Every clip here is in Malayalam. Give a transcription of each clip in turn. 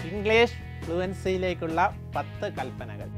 ഇംഗ്ലീഷ് ഫ്ലുവൻസിയിലേക്കുള്ള പത്ത് കൽപ്പനകൾ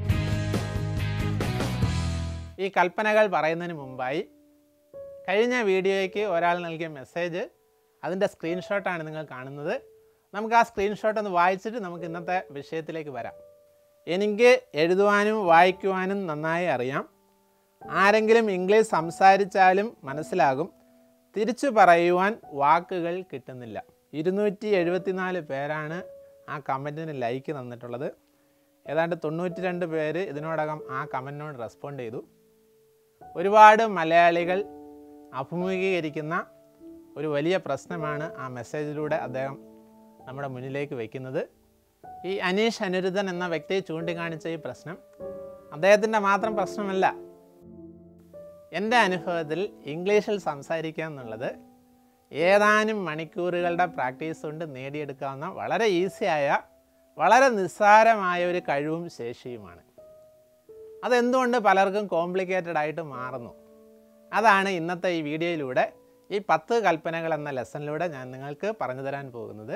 ഈ കൽപ്പനകൾ പറയുന്നതിന് മുമ്പായി കഴിഞ്ഞ വീഡിയോയ്ക്ക് ഒരാൾ നൽകിയ മെസ്സേജ് അതിൻ്റെ സ്ക്രീൻഷോട്ടാണ് നിങ്ങൾ കാണുന്നത് നമുക്ക് ആ സ്ക്രീൻഷോട്ട് ഒന്ന് വായിച്ചിട്ട് നമുക്ക് ഇന്നത്തെ വിഷയത്തിലേക്ക് വരാം എനിക്ക് എഴുതുവാനും വായിക്കുവാനും നന്നായി അറിയാം ആരെങ്കിലും ഇംഗ്ലീഷ് സംസാരിച്ചാലും മനസ്സിലാകും തിരിച്ചു പറയുവാൻ വാക്കുകൾ കിട്ടുന്നില്ല ഇരുന്നൂറ്റി എഴുപത്തിനാല് പേരാണ് ആ കമൻറ്റിന് ലൈക്ക് തന്നിട്ടുള്ളത് ഏതാണ്ട് തൊണ്ണൂറ്റി രണ്ട് പേര് ഇതിനോടകം ആ കമൻറ്റിനോട് റെസ്പോണ്ട് ചെയ്തു ഒരുപാട് മലയാളികൾ അഭിമുഖീകരിക്കുന്ന ഒരു വലിയ പ്രശ്നമാണ് ആ മെസ്സേജിലൂടെ അദ്ദേഹം നമ്മുടെ മുന്നിലേക്ക് വയ്ക്കുന്നത് ഈ അനീഷ് അനിരുദ്ധൻ എന്ന വ്യക്തിയെ ചൂണ്ടിക്കാണിച്ച ഈ പ്രശ്നം അദ്ദേഹത്തിൻ്റെ മാത്രം പ്രശ്നമല്ല എൻ്റെ അനുഭവത്തിൽ ഇംഗ്ലീഷിൽ സംസാരിക്കുക എന്നുള്ളത് ഏതാനും മണിക്കൂറുകളുടെ പ്രാക്ടീസ് കൊണ്ട് നേടിയെടുക്കാവുന്ന വളരെ ഈസിയായ വളരെ നിസ്സാരമായ ഒരു കഴിവും ശേഷിയുമാണ് അതെന്തുകൊണ്ട് പലർക്കും കോംപ്ലിക്കേറ്റഡ് ആയിട്ട് മാറുന്നു അതാണ് ഇന്നത്തെ ഈ വീഡിയോയിലൂടെ ഈ പത്ത് കൽപ്പനകൾ എന്ന ലെസണിലൂടെ ഞാൻ നിങ്ങൾക്ക് പറഞ്ഞു തരാൻ പോകുന്നത്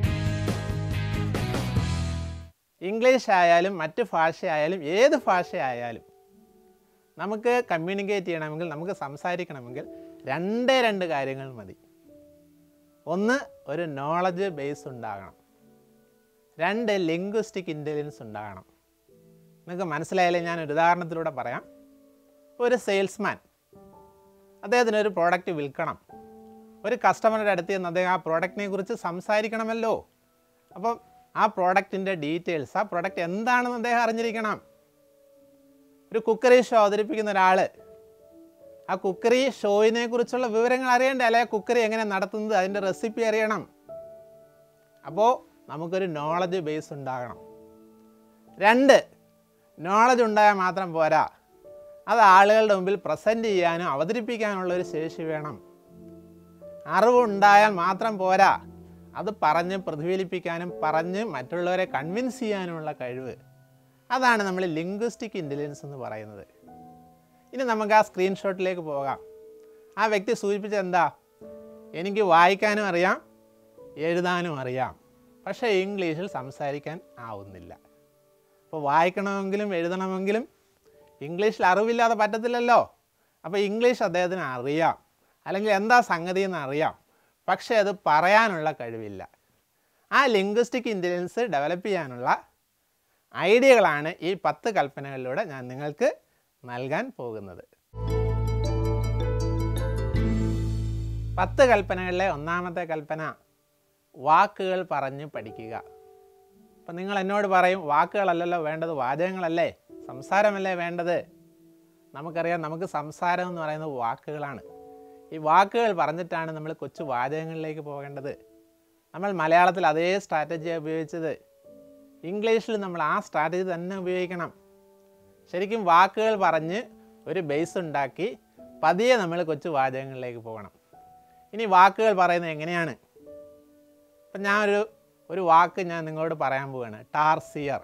ഇംഗ്ലീഷ് ആയാലും മറ്റ് ഭാഷയായാലും ഏത് ഭാഷയായാലും നമുക്ക് കമ്മ്യൂണിക്കേറ്റ് ചെയ്യണമെങ്കിൽ നമുക്ക് സംസാരിക്കണമെങ്കിൽ രണ്ടേ രണ്ട് കാര്യങ്ങൾ മതി ഒന്ന് ഒരു നോളജ് ബേസ് ഉണ്ടാകണം രണ്ട് ലിംഗ്വിസ്റ്റിക് ഇൻ്റലിജൻസ് ഉണ്ടാകണം നിങ്ങൾക്ക് മനസ്സിലായാലേ ഞാൻ ഒരു ഉദാഹരണത്തിലൂടെ പറയാം ഒരു സെയിൽസ്മാൻ അദ്ദേഹത്തിന് ഒരു പ്രോഡക്റ്റ് വിൽക്കണം ഒരു കസ്റ്റമറുടെ അടുത്ത് ചെന്ന് അദ്ദേഹം ആ പ്രോഡക്റ്റിനെ കുറിച്ച് സംസാരിക്കണമല്ലോ അപ്പം ആ പ്രോഡക്റ്റിൻ്റെ ഡീറ്റെയിൽസ് ആ പ്രോഡക്റ്റ് എന്താണെന്ന് അദ്ദേഹം അറിഞ്ഞിരിക്കണം ഒരു കുക്കറി ഷോ അവതരിപ്പിക്കുന്ന ഒരാൾ ആ കുക്കറി ഷോയിനെ കുറിച്ചുള്ള വിവരങ്ങൾ അറിയണ്ടേ അല്ലെ കുക്കറി എങ്ങനെ നടത്തുന്നത് അതിൻ്റെ റെസിപ്പി അറിയണം അപ്പോൾ നമുക്കൊരു നോളജ് ബേസ് ഉണ്ടാകണം രണ്ട് നോളജ് ഉണ്ടായാൽ മാത്രം പോരാ അത് ആളുകളുടെ മുമ്പിൽ പ്രസൻറ്റ് ചെയ്യാനും അവതരിപ്പിക്കാനുള്ള ഒരു ശേഷി വേണം അറിവുണ്ടായാൽ മാത്രം പോരാ അത് പറഞ്ഞ് പ്രതിഫലിപ്പിക്കാനും പറഞ്ഞ് മറ്റുള്ളവരെ കൺവിൻസ് ചെയ്യാനുമുള്ള കഴിവ് അതാണ് നമ്മൾ ലിംഗ്വിസ്റ്റിക് ഇൻ്റലിജൻസ് എന്ന് പറയുന്നത് ഇനി നമുക്ക് ആ സ്ക്രീൻഷോട്ടിലേക്ക് പോകാം ആ വ്യക്തി സൂചിപ്പിച്ച എന്താ എനിക്ക് വായിക്കാനും അറിയാം എഴുതാനും അറിയാം പക്ഷേ ഇംഗ്ലീഷിൽ സംസാരിക്കാൻ ആവുന്നില്ല അപ്പോൾ വായിക്കണമെങ്കിലും എഴുതണമെങ്കിലും ഇംഗ്ലീഷിൽ അറിവില്ലാതെ പറ്റത്തില്ലല്ലോ അപ്പോൾ ഇംഗ്ലീഷ് അദ്ദേഹത്തിന് അറിയാം അല്ലെങ്കിൽ എന്താ സംഗതി എന്ന് അറിയാം പക്ഷേ അത് പറയാനുള്ള കഴിവില്ല ആ ലിംഗ്വിസ്റ്റിക് ഇൻ്റലിജൻസ് ഡെവലപ്പ് ചെയ്യാനുള്ള ഐഡിയകളാണ് ഈ പത്ത് കൽപ്പനകളിലൂടെ ഞാൻ നിങ്ങൾക്ക് നൽകാൻ പോകുന്നത് പത്ത് കൽപ്പനകളിലെ ഒന്നാമത്തെ കൽപ്പന വാക്കുകൾ പറഞ്ഞ് പഠിക്കുക അപ്പം നിങ്ങൾ എന്നോട് പറയും വാക്കുകളല്ലല്ലോ വേണ്ടത് വാചകങ്ങളല്ലേ സംസാരമല്ലേ വേണ്ടത് നമുക്കറിയാം നമുക്ക് സംസാരം എന്ന് പറയുന്നത് വാക്കുകളാണ് ഈ വാക്കുകൾ പറഞ്ഞിട്ടാണ് നമ്മൾ കൊച്ചു വാചകങ്ങളിലേക്ക് പോകേണ്ടത് നമ്മൾ മലയാളത്തിൽ അതേ സ്ട്രാറ്റജിയാണ് ഉപയോഗിച്ചത് ഇംഗ്ലീഷിൽ നമ്മൾ ആ സ്ട്രാറ്റജി തന്നെ ഉപയോഗിക്കണം ശരിക്കും വാക്കുകൾ പറഞ്ഞ് ഒരു ബേസ് ഉണ്ടാക്കി പതിയെ നമ്മൾ കൊച്ചു വാചകങ്ങളിലേക്ക് പോകണം ഇനി വാക്കുകൾ പറയുന്നത് എങ്ങനെയാണ് ഇപ്പം ഞാനൊരു ഒരു വാക്ക് ഞാൻ നിങ്ങളോട് പറയാൻ പോവുകയാണ് ടാർസിയർ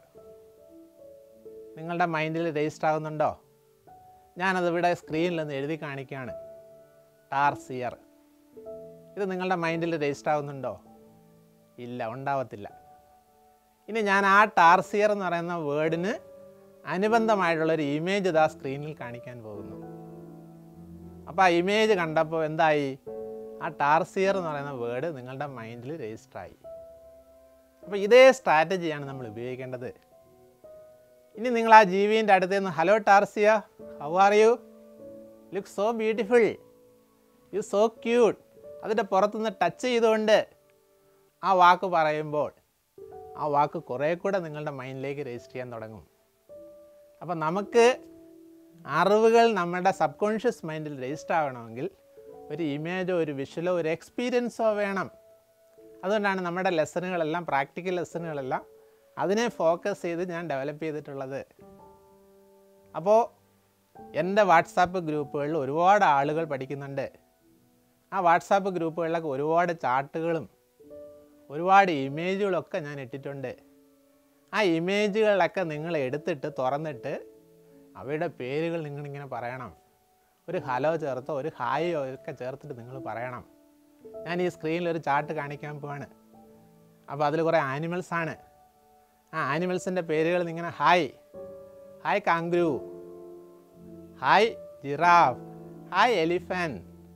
നിങ്ങളുടെ മൈൻഡിൽ രജിസ്റ്റർ ആകുന്നുണ്ടോ ഞാനത് ഇവിടെ സ്ക്രീനിൽ ഒന്ന് എഴുതി കാണിക്കുകയാണ് ടാർസിയർ ഇത് നിങ്ങളുടെ മൈൻഡിൽ രജിസ്റ്റർ ആകുന്നുണ്ടോ ഇല്ല ഉണ്ടാവത്തില്ല ഇനി ഞാൻ ആ ടാർസിയർ എന്ന് പറയുന്ന വേർഡിന് അനുബന്ധമായിട്ടുള്ള ഒരു ഇമേജ് ഇതാ സ്ക്രീനിൽ കാണിക്കാൻ പോകുന്നു അപ്പോൾ ആ ഇമേജ് കണ്ടപ്പോൾ എന്തായി ആ ടാർസിയർ എന്ന് പറയുന്ന വേർഡ് നിങ്ങളുടെ മൈൻഡിൽ രജിസ്റ്റർ ആയി അപ്പോൾ ഇതേ സ്ട്രാറ്റജിയാണ് നമ്മൾ ഉപയോഗിക്കേണ്ടത് ഇനി നിങ്ങൾ ആ ജീവിൻ്റെ അടുത്ത് നിന്ന് hello tarsier how are you look so beautiful you so cute അതിൻ്റെ പുറത്തുനിന്ന് ടച്ച് ചെയ്തുകൊണ്ട് ആ വാക്ക് പറയുമ്പോൾ ആ വാക്ക് കുറേ കൂടെ നിങ്ങളുടെ മൈൻഡിലേക്ക് രജിസ്റ്റർ ചെയ്യാൻ തുടങ്ങും അപ്പം നമുക്ക് അറിവുകൾ നമ്മുടെ സബ് കോൺഷ്യസ് മൈൻഡിൽ രജിസ്റ്റർ ആവണമെങ്കിൽ ഒരു ഇമേജോ ഒരു വിഷ്വലോ ഒരു എക്സ്പീരിയൻസോ വേണം അതുകൊണ്ടാണ് നമ്മുടെ ലെസണുകളെല്ലാം പ്രാക്ടിക്കൽ ലെസണുകളെല്ലാം അതിനെ ഫോക്കസ് ചെയ്ത് ഞാൻ ഡെവലപ്പ് ചെയ്തിട്ടുള്ളത് അപ്പോൾ എൻ്റെ വാട്സാപ്പ് ഗ്രൂപ്പുകളിൽ ഒരുപാട് ആളുകൾ പഠിക്കുന്നുണ്ട് ആ വാട്സാപ്പ് ഗ്രൂപ്പുകളിലൊക്കെ ഒരുപാട് ചാർട്ടുകളും ഒരുപാട് ഇമേജുകളൊക്കെ ഞാൻ ഇട്ടിട്ടുണ്ട് ആ ഇമേജുകളിലൊക്കെ നിങ്ങൾ എടുത്തിട്ട് തുറന്നിട്ട് അവയുടെ പേരുകൾ നിങ്ങളിങ്ങനെ പറയണം ഒരു ഹലോ ചേർത്തോ ഒരു ഹായോ ഒക്കെ ചേർത്തിട്ട് നിങ്ങൾ പറയണം ഞാൻ ഈ സ്ക്രീനിൽ ഒരു ചാർട്ട് കാണിക്കാൻ പോവാണ് അപ്പോൾ അതിൽ കുറേ ആനിമൽസ് ആണ് ആ ആനിമൽസിൻ്റെ പേരുകൾ ഇങ്ങനെ hi hi kangaroo hi giraffe hi elephant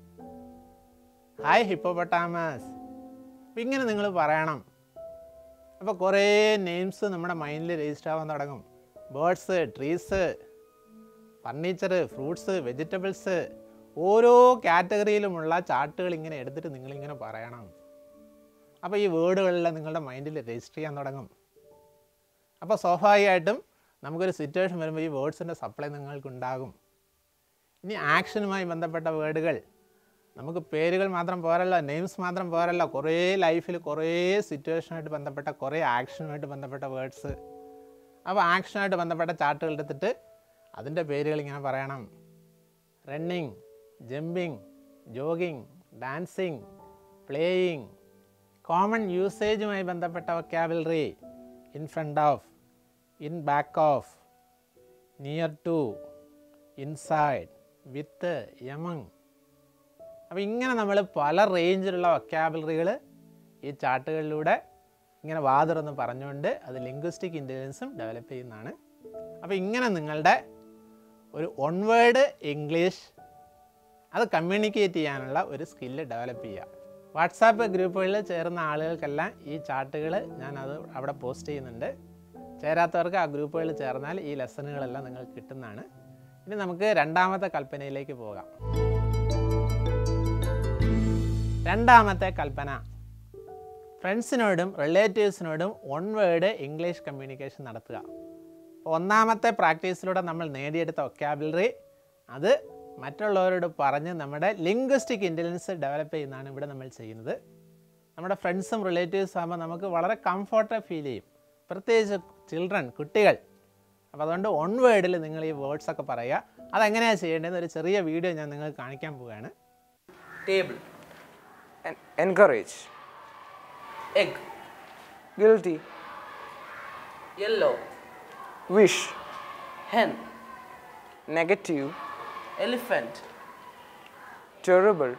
hi hippopotamus അപ്പം ഇങ്ങനെ നിങ്ങൾ പറയണം അപ്പോൾ കുറേ നെയിംസ് നമ്മുടെ മൈൻഡിൽ രജിസ്റ്റർ ആവാൻ തുടങ്ങും birds trees furniture fruits vegetables ഓരോ കാറ്റഗറിയിലുമുള്ള ചാർട്ടുകൾ ഇങ്ങനെ എടുത്തിട്ട് നിങ്ങളിങ്ങനെ പറയണം അപ്പോൾ ഈ വേർഡുകളെല്ലാം നിങ്ങളുടെ മൈൻഡിൽ രജിസ്റ്റർ ചെയ്യാൻ തുടങ്ങും അപ്പോൾ സ്വാഭാവികമായിട്ടും നമുക്കൊരു സിറ്റുവേഷൻ വരുമ്പോൾ ഈ വേർഡ്സിൻ്റെ സപ്ലൈ നിങ്ങൾക്കുണ്ടാകും ഇനി ആക്ഷനുമായി ബന്ധപ്പെട്ട വേർഡുകൾ നമുക്ക് പേരുകൾ മാത്രം പോരല്ലോ നെയിംസ് മാത്രം പോരല്ലോ കുറേ ലൈഫിൽ കുറേ സിറ്റുവേഷനായിട്ട് ബന്ധപ്പെട്ട കുറേ ആക്ഷനുമായിട്ട് ബന്ധപ്പെട്ട വേർഡ്സ് അപ്പോൾ ആക്ഷനുമായിട്ട് ബന്ധപ്പെട്ട ചാർട്ടുകൾ എടുത്തിട്ട് അതിൻ്റെ പേരുകൾ ഇങ്ങനെ പറയണം running jumping jogging dancing playing common യൂസേജുമായി ബന്ധപ്പെട്ട vocabulary in front of in back of near to inside with among അപ്പോൾ ഇങ്ങനെ നമ്മൾ പല റേഞ്ചിലുള്ള വൊക്കാബിലറികൾ ഈ ചാർട്ടുകളിലൂടെ ഇങ്ങനെ വാതുറന്ന് പറഞ്ഞുകൊണ്ട് അത് ലിംഗ്വിസ്റ്റിക് ഇൻ്റലിജൻസും ഡെവലപ്പ് ചെയ്യുന്നതാണ് അപ്പോൾ ഇങ്ങനെ നിങ്ങളുടെ ഒരു ഒൺവേർഡ് ഇംഗ്ലീഷ് അത് കമ്മ്യൂണിക്കേറ്റ് ചെയ്യാനുള്ള ഒരു സ്കില്ല് ഡെവലപ്പ് ചെയ്യുക വാട്സാപ്പ് ഗ്രൂപ്പുകളിൽ ചേർന്ന ആളുകൾക്കെല്ലാം ഈ ചാർട്ടുകൾ ഞാൻ അത് അവിടെ പോസ്റ്റ് ചെയ്യുന്നുണ്ട് ചേരാത്തവർക്ക് ആ ഗ്രൂപ്പുകളിൽ ചേർന്നാൽ ഈ ലെസണുകളെല്ലാം നിങ്ങൾക്ക് കിട്ടുന്നതാണ് ഇനി നമുക്ക് രണ്ടാമത്തെ കൽപ്പനയിലേക്ക് പോകാം രണ്ടാമത്തെ കൽപ്പന ഫ്രണ്ട്സിനോടും റിലേറ്റീവ്സിനോടും വൺ വേർഡ് ഇംഗ്ലീഷ് കമ്മ്യൂണിക്കേഷൻ നടത്തുക അപ്പോൾ ഒന്നാമത്തെ പ്രാക്ടീസിലൂടെ നമ്മൾ നേടിയെടുത്ത ഒക്കാബിലറി അത് മറ്റുള്ളവരോട് പറഞ്ഞ് നമ്മുടെ ലിംഗ്വിസ്റ്റിക് ഇൻ്റലിജൻസ് ഡെവലപ്പ് ചെയ്യുന്നതാണ് ഇവിടെ നമ്മൾ ചെയ്യുന്നത് നമ്മുടെ ഫ്രണ്ട്സും റിലേറ്റീവ്സും ആകുമ്പോൾ നമുക്ക് വളരെ കംഫർട്ട് ഫീൽ ചെയ്യും പ്രത്യേകിച്ച് ചിൽഡ്രൻ കുട്ടികൾ അപ്പോൾ അതുകൊണ്ട് വൺ വേർഡിൽ നിങ്ങൾ ഈ വേർഡ്സ് ഒക്കെ പറയുക അതെങ്ങനെയാണ് ചെയ്യേണ്ടതെന്ന് ഒരു ചെറിയ വീഡിയോ ഞാൻ നിങ്ങൾക്ക് കാണിക്കാൻ പോവുകയാണ് table, En- encourage, egg, guilty, yellow, wish, hen, negative, elephant, terrible,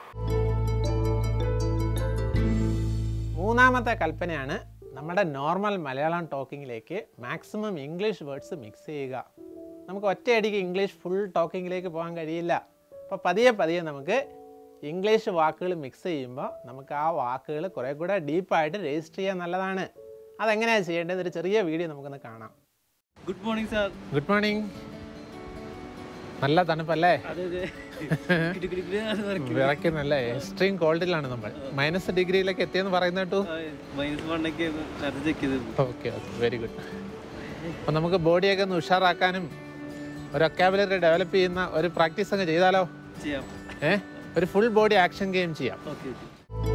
മൂന്നാമത്തെ കൽപ്പനയാണ് നമ്മുടെ നോർമൽ മലയാളം ടോക്കിങ്ങിലേക്ക് മാക്സിമം ഇംഗ്ലീഷ് വേർഡ്സ് മിക്സ് ചെയ്യുക നമുക്ക് ഒറ്റയടിക്ക് ഇംഗ്ലീഷ് ഫുൾ ടോക്കിങ്ങിലേക്ക് പോകാൻ കഴിയില്ല അപ്പോൾ പതിയെ പതിയെ നമുക്ക് ഇംഗ്ലീഷ് വാക്കുകൾ മിക്സ് ചെയ്യുമ്പോൾ നമുക്ക് ആ വാക്കുകൾ കുറേ കൂടെ ഡീപ്പായിട്ട് രജിസ്റ്റർ ചെയ്യാൻ നല്ലതാണ് അതെങ്ങനെയാണ് ചെയ്യേണ്ടത് ഒരു ചെറിയ വീഡിയോ നമുക്കൊന്ന് കാണാം good morning sir good morning നല്ല തണുപ്പല്ലേ അതെ അതെ കിടുകിടുകിടാന്ന് പറയും. വിറയ്ക്കുന്നല്ലേ എക്സ്ട്രീം കോൾഡിലാണ് നമ്മൾ മൈനസ് ഡിഗ്രിയിലേക്ക് എത്തിയെന്ന് പറയുന്ന കേട്ടു ആ, മൈനസ് വണ്ണൊക്കെ നേരത്തെ ചെക്ക് ചെയ്ത് ഓക്കെ ഓക്കെ വെരി ഗുഡ് അപ്പം നമുക്ക് ബോഡിയൊക്കെ ഒന്ന് ഉഷാറാക്കാനും ഒരു ഒക്കാബുലറി ഡെവലപ്പ് ചെയ്യുന്ന ഒരു പ്രാക്ടീസ് അങ്ങ് ചെയ്താലോ ചെയ്യാം ഏ ഒരു ഫുൾ ബോഡി ആക്ഷൻ ഗെയിം ചെയ്യാം ഓക്കെ ഓക്കെ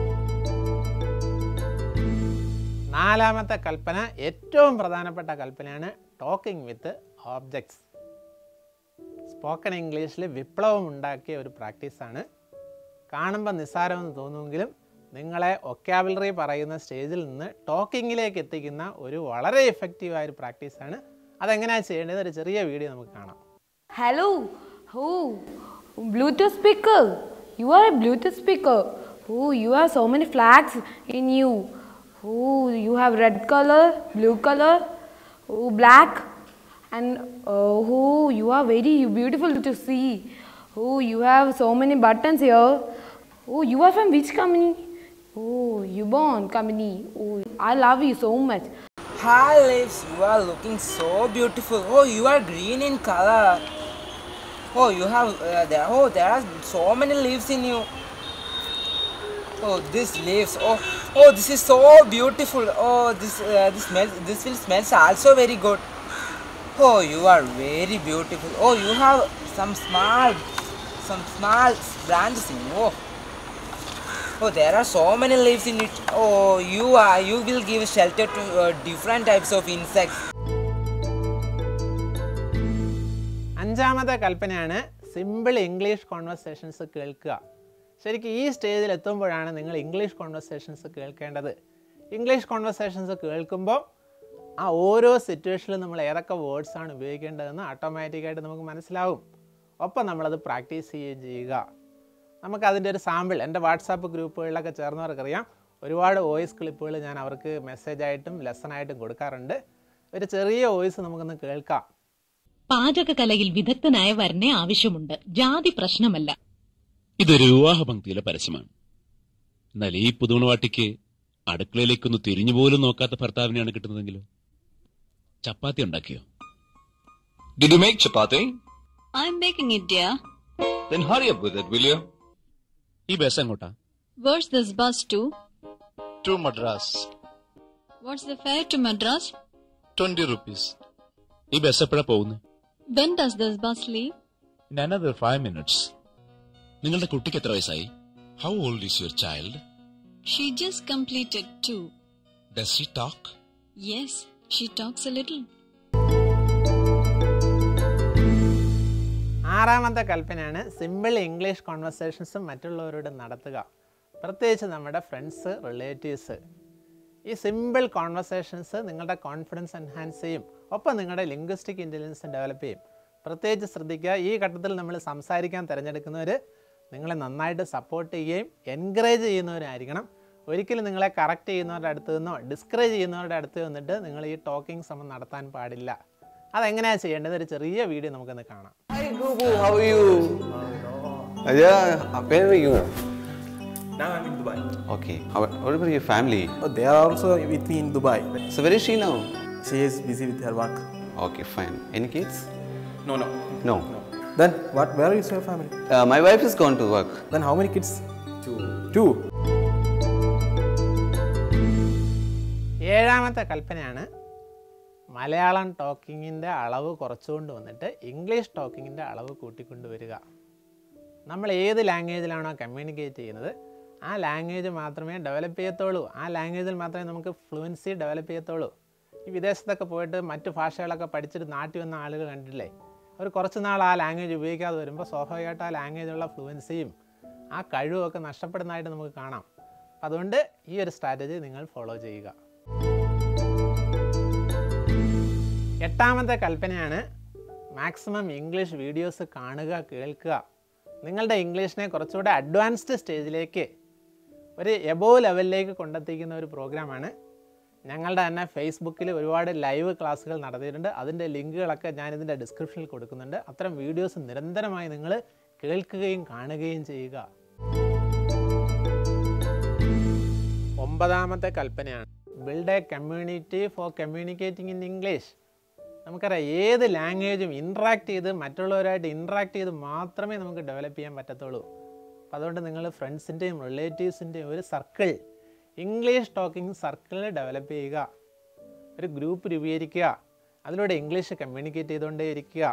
നാലാമത്തെ കൽപ്പന ഏറ്റവും പ്രധാനപ്പെട്ട കൽപ്പനയാണ് ടോക്കിംഗ് വിത്ത് ഓബ്ജക്ട്സ് സ്പോക്കൺ ഇംഗ്ലീഷിൽ വിപ്ലവം ഉണ്ടാക്കിയ ഒരു പ്രാക്ടീസാണ് കാണുമ്പോൾ നിസ്സാരമെന്ന് തോന്നുമെങ്കിലും നിങ്ങളെ ഒക്കാബിലറി പറയുന്ന സ്റ്റേജിൽ നിന്ന് ടോക്കിങ്ങിലേക്ക് എത്തിക്കുന്ന ഒരു വളരെ എഫക്റ്റീവായ ഒരു പ്രാക്ടീസാണ് അതെങ്ങനെയാണ് ചെയ്യേണ്ടത് ഒരു ചെറിയ വീഡിയോ നമുക്ക് കാണാം Hello. Oh, Bluetooth speaker. You are a Bluetooth speaker. Oh, you have so many flags in you. Oh, you have red color, blue color, oh, black, and uh, oh, you are very beautiful to see. Oh, you have so many buttons here. Oh, you are from which company? Oh, you born company. Oh, I love you so much. Hi lips, you are looking so beautiful. Oh, you are green in color. Oh, you have uh, there. Oh, there are so many leaves in you. Oh, these leaves. Oh, oh, this is so beautiful. Oh, this uh, this smells. This will smells also very good. Oh, you are very beautiful. Oh, you have some small, some small branches in you. Oh. Oh, there are so many leaves in it. Oh, you are you will give shelter to uh, different types of insects. അഞ്ചാമത്തെ കൽപ്പനയാണ് സിമ്പിൾ ഇംഗ്ലീഷ് കോൺവെർസേഷൻസ് കേൾക്കുക ശരിക്കും ഈ സ്റ്റേജിൽ എത്തുമ്പോഴാണ് നിങ്ങൾ ഇംഗ്ലീഷ് കോൺവെർസേഷൻസ് കേൾക്കേണ്ടത് ഇംഗ്ലീഷ് കോൺവെർസേഷൻസ് കേൾക്കുമ്പോൾ ആ ഓരോ സിറ്റുവേഷനിലും നമ്മൾ ഏതൊക്കെ വേർഡ്സാണ് ഉപയോഗിക്കേണ്ടതെന്ന് ഓട്ടോമാറ്റിക്കായിട്ട് നമുക്ക് മനസ്സിലാവും ഒപ്പം നമ്മളത് പ്രാക്ടീസ് ചെയ്യുകയും ചെയ്യുക നമുക്ക് അതിൻ്റെ ഒരു സാമ്പിൾ എൻ്റെ വാട്സാപ്പ് ഗ്രൂപ്പുകളിലൊക്കെ ചേർന്നവർക്കറിയാം ഒരുപാട് വോയിസ് ക്ലിപ്പുകൾ ഞാൻ അവർക്ക് മെസ്സേജായിട്ടും ലെസണായിട്ടും കൊടുക്കാറുണ്ട് ഒരു ചെറിയ വോയിസ് നമുക്കൊന്ന് കേൾക്കാം പാചകകലയിൽ വിദഗ്ധനായ വരനെ ആവശ്യമുണ്ട് ജാതി പ്രശ്നമല്ല ഇതൊരു വിവാഹ പങ്ക്തിയിലെ പരസ്യമാണ് എന്നാൽ ഈ പുതുമണവാട്ടിക്ക് അടുക്കളയിലേക്കൊന്ന് തിരിഞ്ഞു പോലും നോക്കാത്ത ഭർത്താവിനെയാണ് കിട്ടുന്നതെങ്കിലോ ചപ്പാത്തി ഉണ്ടാക്കിയോ Did you make chapati? I'm making it, dear. Then hurry up with it, will you? ഈ ബസ് എങ്ങോട്ടാ Where's this bus to? To Madras. What's the fare to Madras? 20 rupees. ഈ ബസ് എപ്പോഴാ പോകുന്നത് When does this bus leave? In another 5 minutes. നിങ്ങളുടെ കുട്ടിക്ക് എത്ര വയസ്സായി How old is your child? She just completed two. Does she talk? Yes, she talks a little. ആറാമത്തെ കൽപ്പനയാണ് സിമ്പിൾ ഇംഗ്ലീഷ് കോൺവെർസേഷൻസും മറ്റുള്ളവരോട് നടത്തുക പ്രത്യേകിച്ച് നമ്മുടെ ഫ്രണ്ട്സ് റിലേറ്റീവ്സ് ഈ സിമ്പിൾ കോൺവെർസേഷൻസ് നിങ്ങളുടെ കോൺഫിഡൻസ് എൻഹാൻസ് ചെയ്യും ഒപ്പം നിങ്ങളുടെ ലിംഗ്വിസ്റ്റിക് ഇൻ്റലിജൻസ് ഡെവലപ്പ് ചെയ്യും പ്രത്യേകിച്ച് ശ്രദ്ധിക്കുക ഈ ഘട്ടത്തിൽ നമ്മൾ സംസാരിക്കാൻ തിരഞ്ഞെടുക്കുന്നവർ നിങ്ങളെ നന്നായിട്ട് സപ്പോർട്ട് ചെയ്യുകയും എൻകറേജ് ചെയ്യുന്നവരായിരിക്കണം ഒരിക്കലും നിങ്ങളെ കറക്റ്റ് ചെയ്യുന്നവരുടെ അടുത്ത് നിന്നോ ഡിസ്കറേജ് ചെയ്യുന്നവരുടെ അടുത്ത് നിന്നിട്ട് നിങ്ങൾ ഈ ടോക്കിംഗ് ശ്രമം നടത്താൻ പാടില്ല അതെങ്ങനെയാണ് ചെയ്യേണ്ടത് ഒരു ചെറിയ വീഡിയോ നമുക്കൊന്ന് കാണാം Hi, Gugu, how are you? Uh, yeah, uh, where were you? Now I'm in Dubai. Okay, how, what about your family? Oh, they are also with me in Dubai. So, where is she now? She is busy with her work. Okay, fine. Any kids? No, no. No. Then what? Where is your family? Uh, my wife is gone to work. Then how many kids? Two. Two. ഏഴാമത്തെ കൽപ്പനയാണ് മലയാളം ടോക്കിങ്ങിൻ്റെ അളവ് കുറച്ചുകൊണ്ട് വന്നിട്ട് ഇംഗ്ലീഷ് ടോക്കിങ്ങിൻ്റെ അളവ് കൂട്ടിക്കൊണ്ടുവരിക നമ്മൾ ഏത് ലാംഗ്വേജിലാണോ കമ്മ്യൂണിക്കേറ്റ് ചെയ്യുന്നത് ആ ലാംഗ്വേജ് മാത്രമേ ഡെവലപ്പ് ചെയ്യത്തുള്ളൂ ആ ലാംഗ്വേജിൽ മാത്രമേ നമുക്ക് ഫ്ലുവൻസി ഡെവലപ്പ് ചെയ്യത്തുള്ളൂ ഈ വിദേശത്തൊക്കെ പോയിട്ട് മറ്റു ഭാഷകളൊക്കെ പഠിച്ചിട്ട് നാട്ടിൽ വന്ന ആളുകൾ കണ്ടില്ലേ അവർ കുറച്ച് നാൾ ആ ലാംഗ്വേജ് ഉപയോഗിക്കാതെ വരുമ്പോൾ സ്വാഭാവികമായിട്ട് ആ ലാംഗ്വേജുള്ള ഫ്ലുവൻസിയും ആ കഴിവുമൊക്കെ നഷ്ടപ്പെടുന്നതായിട്ട് നമുക്ക് കാണാം അപ്പം അതുകൊണ്ട് ഈ ഒരു സ്ട്രാറ്റജി നിങ്ങൾ ഫോളോ ചെയ്യുക എട്ടാമത്തെ കൽപ്പനയാണ് മാക്സിമം ഇംഗ്ലീഷ് വീഡിയോസ് കാണുക കേൾക്കുക നിങ്ങളുടെ ഇംഗ്ലീഷിനെ കുറച്ചുകൂടെ അഡ്വാൻസ്ഡ് സ്റ്റേജിലേക്ക് ഒരു എബോ ലെവലിലേക്ക് കൊണ്ടെത്തിക്കുന്ന ഒരു പ്രോഗ്രാമാണ് ഞങ്ങളുടെ തന്നെ ഫേസ്ബുക്കിൽ ഒരുപാട് ലൈവ് ക്ലാസ്സുകൾ നടത്തിയിട്ടുണ്ട് അതിൻ്റെ ലിങ്കുകളൊക്കെ ഞാനിതിൻ്റെ ഡിസ്ക്രിപ്ഷനിൽ കൊടുക്കുന്നുണ്ട് അത്തരം വീഡിയോസ് നിരന്തരമായി നിങ്ങൾ കേൾക്കുകയും കാണുകയും ചെയ്യുക ഒമ്പതാമത്തെ കൽപ്പനയാണ് build a community for communicating in English നമുക്കറിയാം ഏത് ലാംഗ്വേജും ഇൻട്രാക്ട് ചെയ്ത് മറ്റുള്ളവരായിട്ട് ഇൻട്രാക്ട് ചെയ്ത് മാത്രമേ നമുക്ക് ഡെവലപ്പ് ചെയ്യാൻ പറ്റത്തുള്ളൂ അപ്പോൾ അതുകൊണ്ട് നിങ്ങൾ ഫ്രണ്ട്സിൻ്റെയും റിലേറ്റീവ്സിൻ്റെയും ഒരു circle English talking circle develop ചെയ്യുക ഒരു ഗ്രൂപ്പ് രൂപീകരിക്കുക അതിലൂടെ ഇംഗ്ലീഷ് കമ്മ്യൂണിക്കേറ്റ് ചെയ്തുകൊണ്ടേ ഇരിക്കുക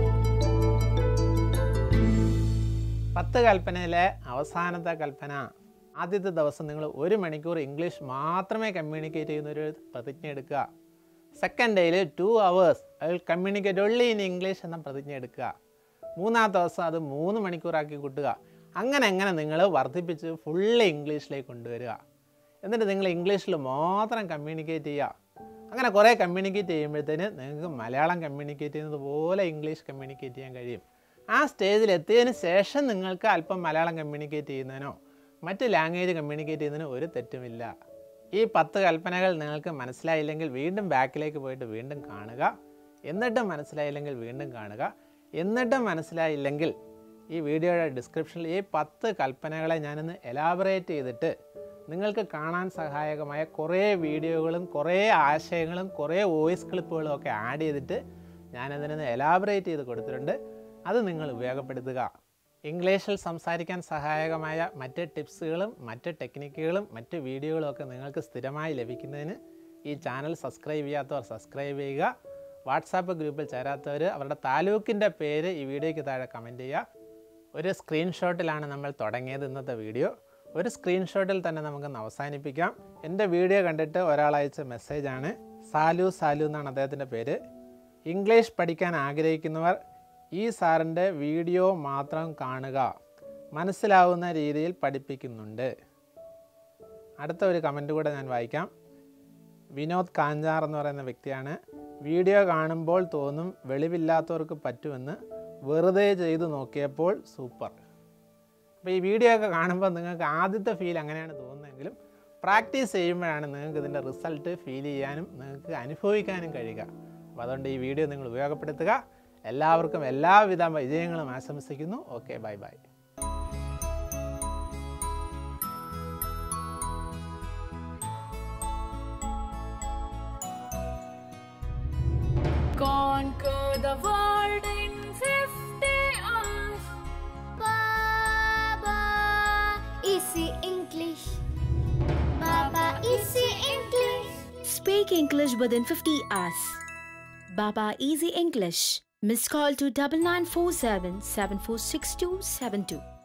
പത്ത് കൽപ്പനയിലെ അവസാനത്തെ കൽപ്പന ആദ്യത്തെ ദിവസം നിങ്ങൾ ഒരു മണിക്കൂർ ഇംഗ്ലീഷ് മാത്രമേ കമ്മ്യൂണിക്കേറ്റ് ചെയ്യുന്ന ഒരു പ്രതിജ്ഞ എടുക്കുക സെക്കൻഡ് ഡേയിൽ two hours I will communicate only in English എന്ന പ്രതിജ്ഞ എടുക്കുക മൂന്നാമത്തെ ദിവസം അത് മൂന്ന് മണിക്കൂറാക്കി കൂട്ടുക അങ്ങനെ അങ്ങനെ നിങ്ങൾ വർദ്ധിപ്പിച്ച് ഫുള്ള് ഇംഗ്ലീഷിലേക്ക് കൊണ്ടുവരിക എന്നിട്ട് നിങ്ങൾ ഇംഗ്ലീഷിൽ മാത്രം കമ്മ്യൂണിക്കേറ്റ് ചെയ്യുക അങ്ങനെ കുറേ കമ്മ്യൂണിക്കേറ്റ് ചെയ്യുമ്പോഴത്തേന് നിങ്ങൾക്ക് മലയാളം കമ്മ്യൂണിക്കേറ്റ് ചെയ്യുന്നത് പോലെ ഇംഗ്ലീഷ് കമ്മ്യൂണിക്കേറ്റ് ചെയ്യാൻ കഴിയും ആ സ്റ്റേജിൽ എത്തിയതിന് ശേഷം നിങ്ങൾക്ക് അല്പം മലയാളം കമ്മ്യൂണിക്കേറ്റ് ചെയ്യുന്നതിനോ മറ്റ് ലാംഗ്വേജ് കമ്മ്യൂണിക്കേറ്റ് ചെയ്യുന്നതിനോ ഒരു തെറ്റുമില്ല ഈ പത്ത് കൽപ്പനകൾ നിങ്ങൾക്ക് മനസ്സിലായില്ലെങ്കിൽ വീണ്ടും ബാക്കിലേക്ക് പോയിട്ട് വീണ്ടും കാണുക എന്നിട്ടും മനസ്സിലായില്ലെങ്കിൽ വീണ്ടും കാണുക എന്നിട്ടും മനസ്സിലായില്ലെങ്കിൽ ഈ വീഡിയോയുടെ ഡിസ്ക്രിപ്ഷനിൽ ഈ പത്ത് കൽപ്പനകളെ ഞാനൊന്ന് എലാബറേറ്റ് ചെയ്തിട്ട് നിങ്ങൾക്ക് കാണാൻ സഹായകമായ കുറേ വീഡിയോകളും കുറേ ആശയങ്ങളും കുറേ വോയിസ് ക്ലിപ്പുകളും ഒക്കെ ആഡ് ചെയ്തിട്ട് ഞാനതിനൊന്ന് എലാബറേറ്റ് ചെയ്ത് കൊടുത്തിട്ടുണ്ട് അത് നിങ്ങൾ ഉപയോഗപ്പെടുത്തുക ഇംഗ്ലീഷിൽ സംസാരിക്കാൻ സഹായകമായ മറ്റ് ടിപ്സുകളും മറ്റ് ടെക്നിക്കുകളും മറ്റ് വീഡിയോകളും ഒക്കെ നിങ്ങൾക്ക് സ്ഥിരമായി ലഭിക്കുന്നതിന് ഈ ചാനൽ സബ്സ്ക്രൈബ് ചെയ്യാത്തവർ സബ്സ്ക്രൈബ് ചെയ്യുക വാട്സാപ്പ് ഗ്രൂപ്പിൽ ചേരാത്തവർ അവരുടെ താലൂക്കിൻ്റെ പേര് ഈ വീഡിയോയ്ക്ക് താഴെ കമൻറ്റ് ചെയ്യുക ഒരു സ്ക്രീൻഷോട്ടിലാണ് നമ്മൾ തുടങ്ങിയത് ഇന്നത്തെ വീഡിയോ ഒരു സ്ക്രീൻഷോട്ടിൽ തന്നെ നമുക്കൊന്ന് അവസാനിപ്പിക്കാം എൻ്റെ വീഡിയോ കണ്ടിട്ട് ഒരാൾ അയച്ച മെസ്സേജാണ് സാലു സാലു എന്നാണ് അദ്ദേഹത്തിൻ്റെ പേര് ഇംഗ്ലീഷ് പഠിക്കാൻ ആഗ്രഹിക്കുന്നവർ ഈ സാറിൻ്റെ വീഡിയോ മാത്രം കാണുക മനസ്സിലാവുന്ന രീതിയിൽ പഠിപ്പിക്കുന്നുണ്ട് അടുത്ത ഒരു കമൻറ്റ് കൂടെ ഞാൻ വായിക്കാം വിനോദ് കാഞ്ചാർ എന്ന് പറയുന്ന വ്യക്തിയാണ് വീഡിയോ കാണുമ്പോൾ തോന്നും വെളിവില്ലാത്തവർക്ക് പറ്റുമെന്ന് വെറുതെ ചെയ്തു നോക്കിയപ്പോൾ സൂപ്പർ അപ്പോൾ ഈ വീഡിയോ ഒക്കെ കാണുമ്പോൾ നിങ്ങൾക്ക് ആദ്യത്തെ ഫീൽ അങ്ങനെയാണ് തോന്നുന്നതെങ്കിലും പ്രാക്ടീസ് ചെയ്യുമ്പോഴാണ് നിങ്ങൾക്ക് ഇതിൻ്റെ റിസൾട്ട് ഫീൽ ചെയ്യാനും നിങ്ങൾക്ക് അനുഭവിക്കാനും കഴിയുക അപ്പോൾ അതുകൊണ്ട് ഈ വീഡിയോ നിങ്ങൾ ഉപയോഗപ്പെടുത്തുക എല്ലാവർക്കും എല്ലാവിധ വിജയങ്ങളും ആശംസിക്കുന്നു okay bye bye Conquer the world in 50 hours. Baba, easy English. Baba, easy English. Speak English within 50 hours. Baba Easy English. Missed call to 9947 746272.